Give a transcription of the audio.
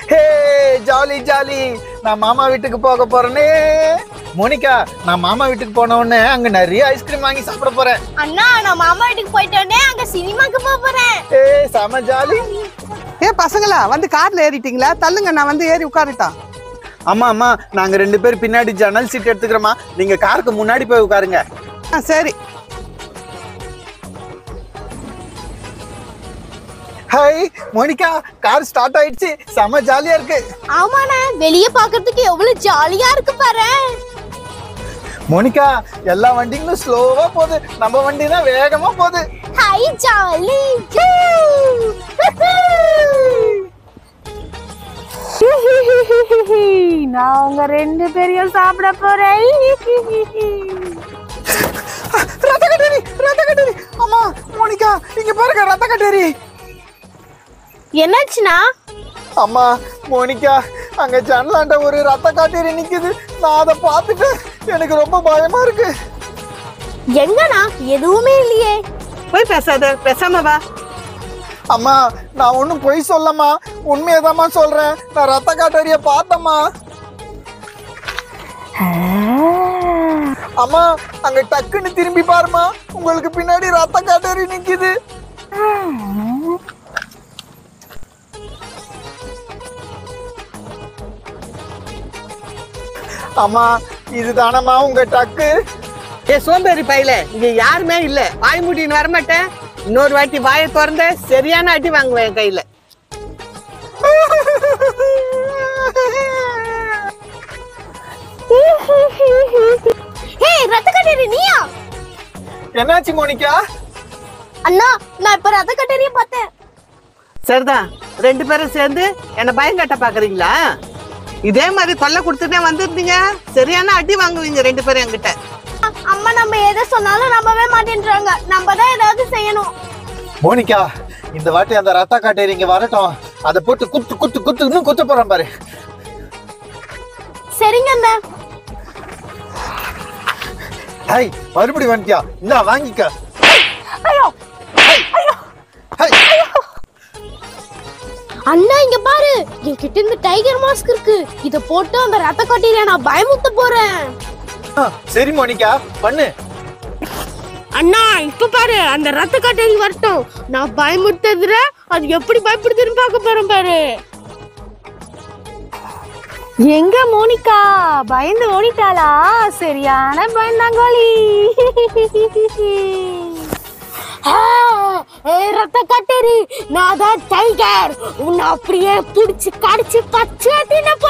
ஹே jolly jolly நான் மாமா வீட்டுக்கு போக போறேனே மோனிகா நான் மாமா வீட்டுக்கு போன உடனே அங்க நிறைய ஐஸ்கிரீம் வாங்கி சாப்பிட போறேன் அண்ணா நான் மாமா வீட்டுக்கு போயிட்டோன்னே அங்க சினிமாக்கு போக போறேன் ஏ செம ஜாலி ஏ பசங்களா வந்து கார்ல ஏறிட்டீங்களா தள்ளுங்க நான் வந்து ஏறி உட்காரட்டா அம்மா அம்மா நாங்க ரெண்டு பேர் பின்னாடி ஜன்னல் சீட் எடுத்துக்கிறோமா நீங்க காருக்கு முன்னாடி போய் உட்காருங்க ஆ சரி ஹாய் மோனிகா கார் ஸ்டார்ட் ஆயிடுச்சு செம ஜாலியா இருக்கு ஆமாண்ணா வெளியே பாக்குறதுக்கு எவ்வளவு ஜாலியா இருக்கு பாரு மோனிகா எல்லா வண்டிங்களும் ஸ்லோவா போகுது நம்ம வண்டி தான் வேகமா போகுது ஹை ஜாலி நான் உங்க ரெண்டு பேரையும் சாப்பிட போறேன் ரத்த கட்டேரி ரத்த கட்டேரி அம்மா மோனிகா இங்க பாருங்க ரத்த கட்டேரி என்னாச்சுண்ணா அம்மா மோனிகா அங்க ஜன்னலாண்ட ஒரு ரத்த காட்டேரி நிக்குது நான் அதை பார்த்துட்டு எனக்கு ரொம்ப பயமா இருக்கு எங்கண்ணா எதுவுமே இல்லையே போய் பேசாத பேசாம வா அம்மா நான் ஒன்றும் பொய் சொல்லம்மா உண்மையதாம்மா சொல்றேன் நான் ரத்த காட்டேரிய பார்த்தம்மா அம்மா அங்க டக்குன்னு திரும்பி பாருமா உங்களுக்கு பின்னாடி ரத்த காட்டேரி நிக்குது அம்மா இதுதானம்மா உங்க டக்கு ஏ சோம்பேறி பையில இங்க யாருமே இல்ல வாய் மூடின்னு வரமாட்டேன் இன்னொரு வாட்டி வாயை திறந்த சரியான அடி வாங்குவேன் என் கையில ஹே ரத்த கட்டேரி நீயா என்னாச்சு மோனிகா அண்ணா நான் இப்ப ரத்த கட்டேரிய பார்த்தேன் சரிதான் ரெண்டு பேரும் சேர்ந்து என்ன பயம் கட்ட பாக்குறீங்களா இதே மாதிரி தொல்லை கொடுத்துட்டே வந்திருந்தீங்க சரியான அடி வாங்குவீங்க ரெண்டு பேரும் என்கிட்ட அம்மா நம்ம எதை சொன்னாலும் நம்பவே மாட்டேன்றாங்க நம்ம தான் ஏதாவது செய்யணும் மோனிகா இந்த வாட்டி அந்த ரத்த காட்டேரி இங்க வரட்டும் அதை போட்டு குத்து குத்து குத்துன்னு குத்த போறேன் பாரு சரிங்க அண்ணா ஹை மறுபடி வந்துட்டியா இல்ல வாங்கிக்க ஐயோ ஹை அண்ணா இங்க பாரு என்கிட்ட இந்த டைகர் மாஸ்க் இருக்கு இத போட்டு அந்த ரத்த கட்டீரியா நான் பயமுத்த போறேன் ஆ, சரி மோனிகா பண்ணு அண்ணா இப்ப பாரு அந்த ரத்த கட்டேரி வரட்டும் நான் பயமுறுத்ததுல அது எப்படி பயப்படுதுன்னு பார்க்க போறேன் பாரு எங்க மோனிகா பயந்து ஓடிட்டாளா சரியான பயந்தாங்கோலி ரத்த கட்டேரி நான் தான் டைகர் உன்னை அப்படியே புடிச்சு கடிச்சு பச்சை தின்ன